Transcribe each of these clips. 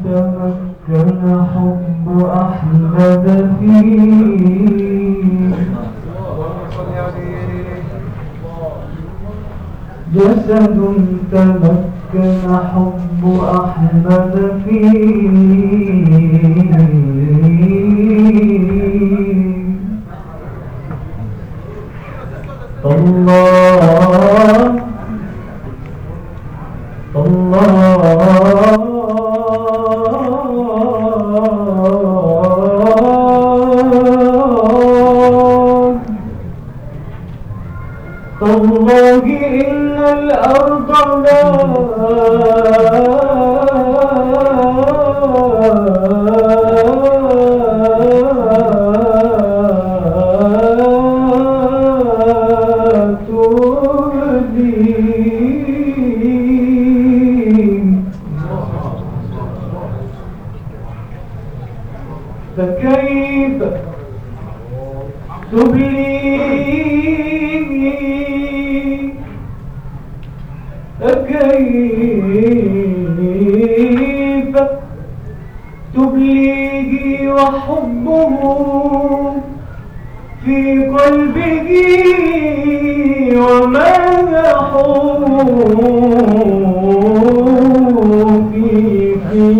تمكن حب أحمد فيه جسد تمكن حب أحمد فيه الله الله تالله إن الأرض لا تبدي فكيف تبلي فكيف تبليه وحبه في قلبه ومدحه في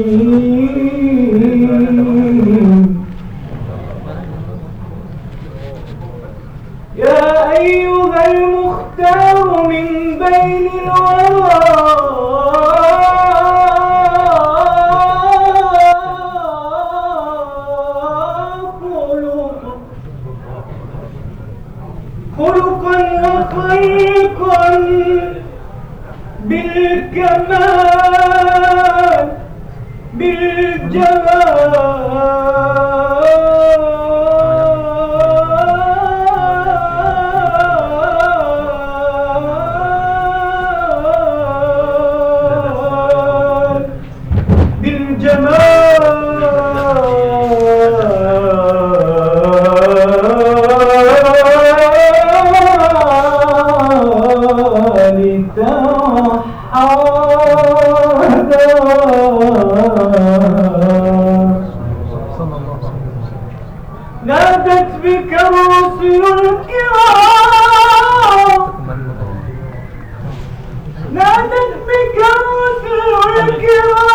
فيه يا أيها المختار من بين الورى خلق خلقا وخلقا بالكمال بالجمال بالجمال توحدا نادت بك الرسل الكرام نادت بك الرسل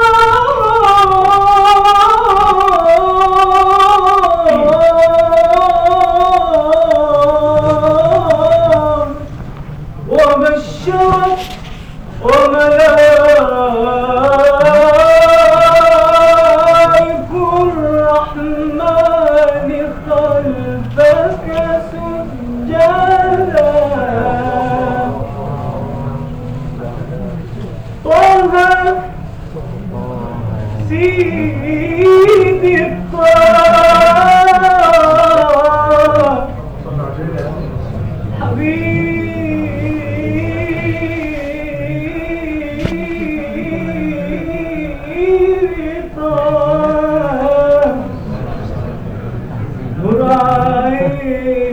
الكرام وبشرت وملائك الرحمن خلفك سجدا طه سيد الطه حبيبي طه نور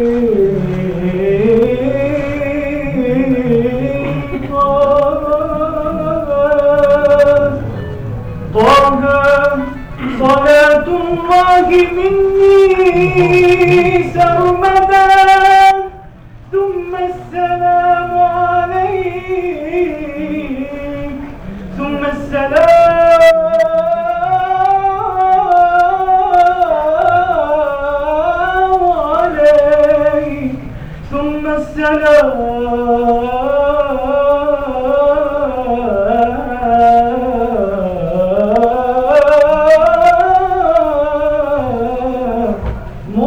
عين طه طه صلاة الله مني سرمدا ثم السلام عليك ثم السلام عليك ثم السلام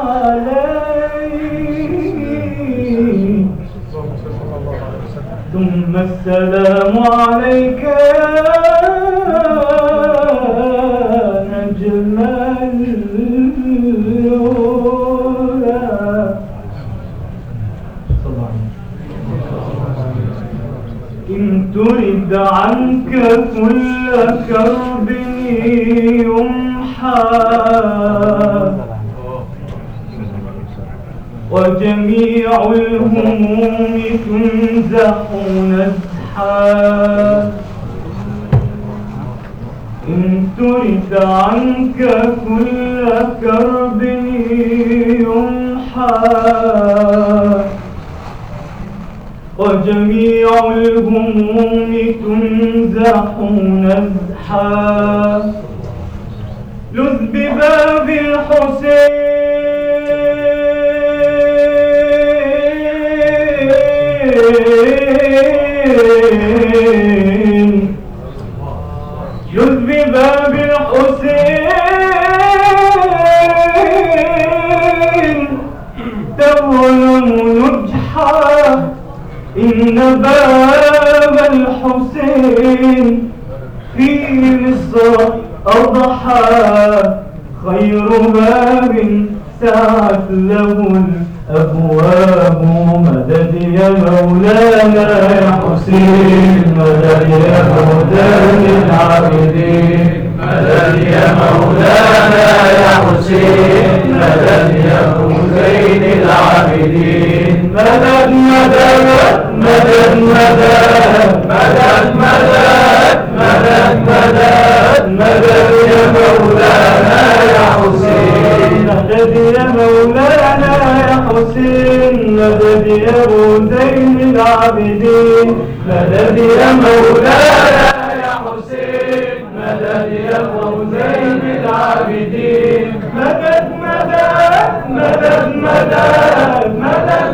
عليك ثم السلام عليك يا نجم الهدى إن ترد عنك كل كرب يمحى وجميع الهموم تمزح نزحا إن ترد عنك كل كرب يمحى وجميع الهموم تنزح نزحا لذ بباب الحسين لذ بباب الحسين تظلم نجحا إن باب الحسين في مصر أضحى خير باب سعت له الأبواب مدد يا مولانا يا حسين مدد يا هدى العابدين مدد يا مولانا يا حسين مدد يا حسين العابدين مدد مدد مدد مدد مدد مدد مدد مدد مدد يا مولانا يا حسين مدد يا مولانا يا حسين مدد يا حسين العابدين مدد يا مولانا يا حسين مدد يا حسين العابدين مدد مدد مدد مدد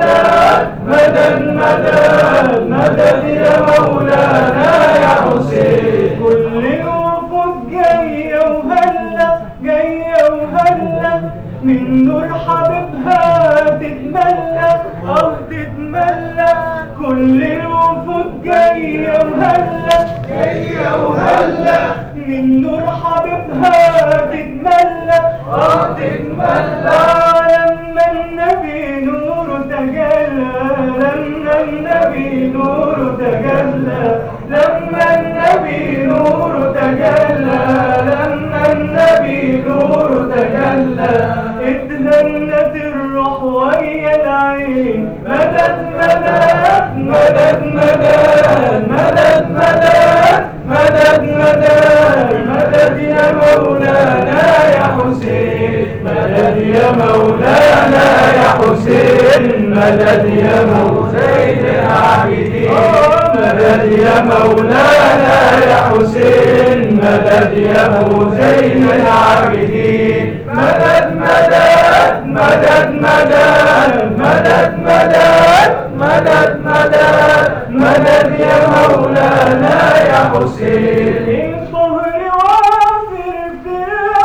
مدد مدد مدد مدد يا مولانا يا حسين كل الوفود جاية وهلا جاية وهلا من نور حبيبها تتملى أو تتملى كل الوفود جاية وهلا جاية وهلا من نور حبيبها تتملى اه تتملى لما النبي نور تجلى لما النبي نور تجلى لما النبي نور تجلى لما النبي نور تجلى اتهنت الروح ويا العين مدد مدد مدد مدد مدد مدد مدد مدد مدد يا مولانا يا حسين مدد يا مولانا يا حسين مدد يا حسين العابدين مدد يا مولانا يا حسين مدد يا حسين العابدين مدد مدد مدد مدد مدد مدد مدد مدد مدد يا مولانا يا حسين الظهر وافر في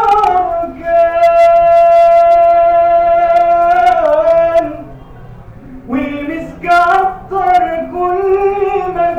الأركان والمسك عطر كل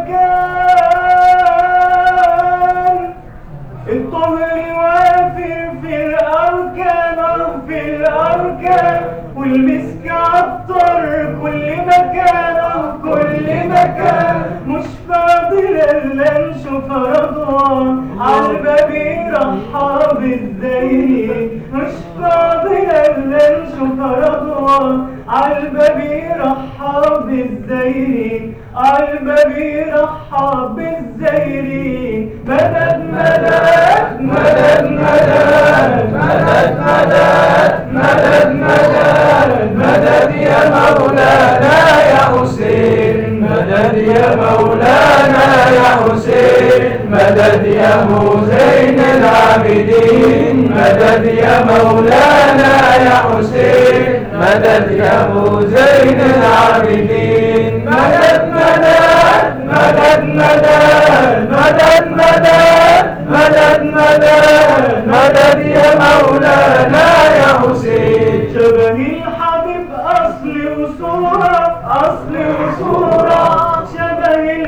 مكان الطهر وافر في الأركان في الأركان والمسك عطر كل مكان كل مكان مش فاضل إلا نشوف رضوان عالباب يرحب الزين مش فاضل إلا نشوف رضوان عالباب يرحب بالزيرين عالباب يرحب بالزيرين مدد مدد مدد مدد مدد مدد مدد مدد مدد يا مولانا يا حسين مدد يا مولانا يا حسين مدد يا حسين العابدين مدد يا مولانا يا حسين مدد يا حسين العابدين مدد مدد مدد مدد مدد مدد مدد مدد مدد يا مولانا يا حسين شبهي الحبيب أصل وصورة أصل وصورة شبهي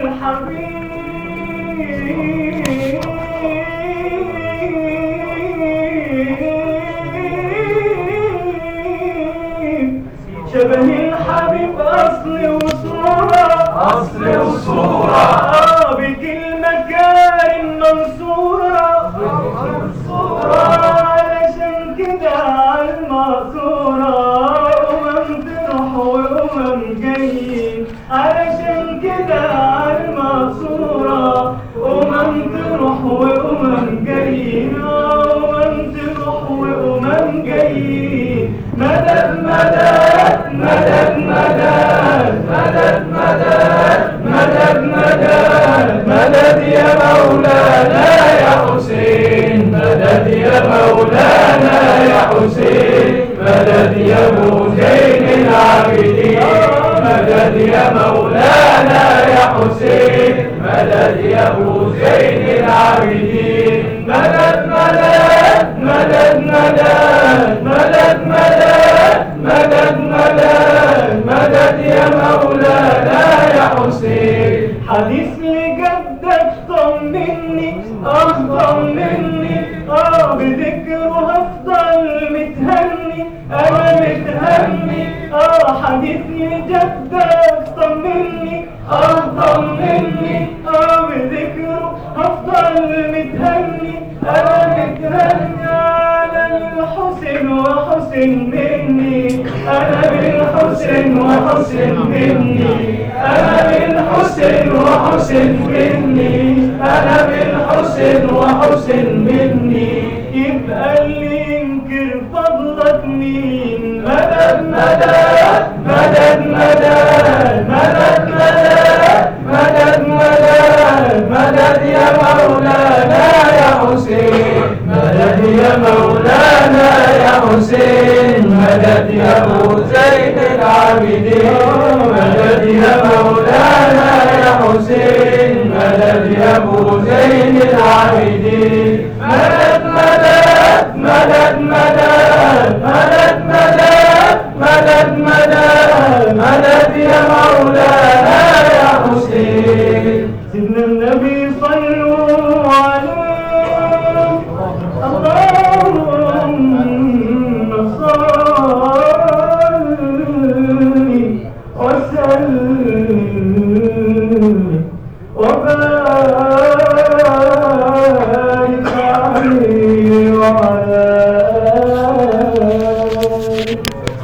الحبيب شبهي الحبيب أصل وصورة أصل وصورة. آه بكلمة كارم منصورة علشان كده عالمقصورة أمم تروح وأمم جايين علشان كده عالمقصورة أمم تروح وأمم جايين حديث لجدك طمني اه طمني اه بذكره هفضل متهني انا متهني اه حديث لجدك طمني اه طمني اه بذكره هفضل متهني انا متهني انا بالحسن وحسن مني انا بالحسن وحسن مني انا بالحسن وحسن مني انا بالحسن وحسن مني يبقى اللي ينكر فضلك مين مدد مدد مدد مدد مدد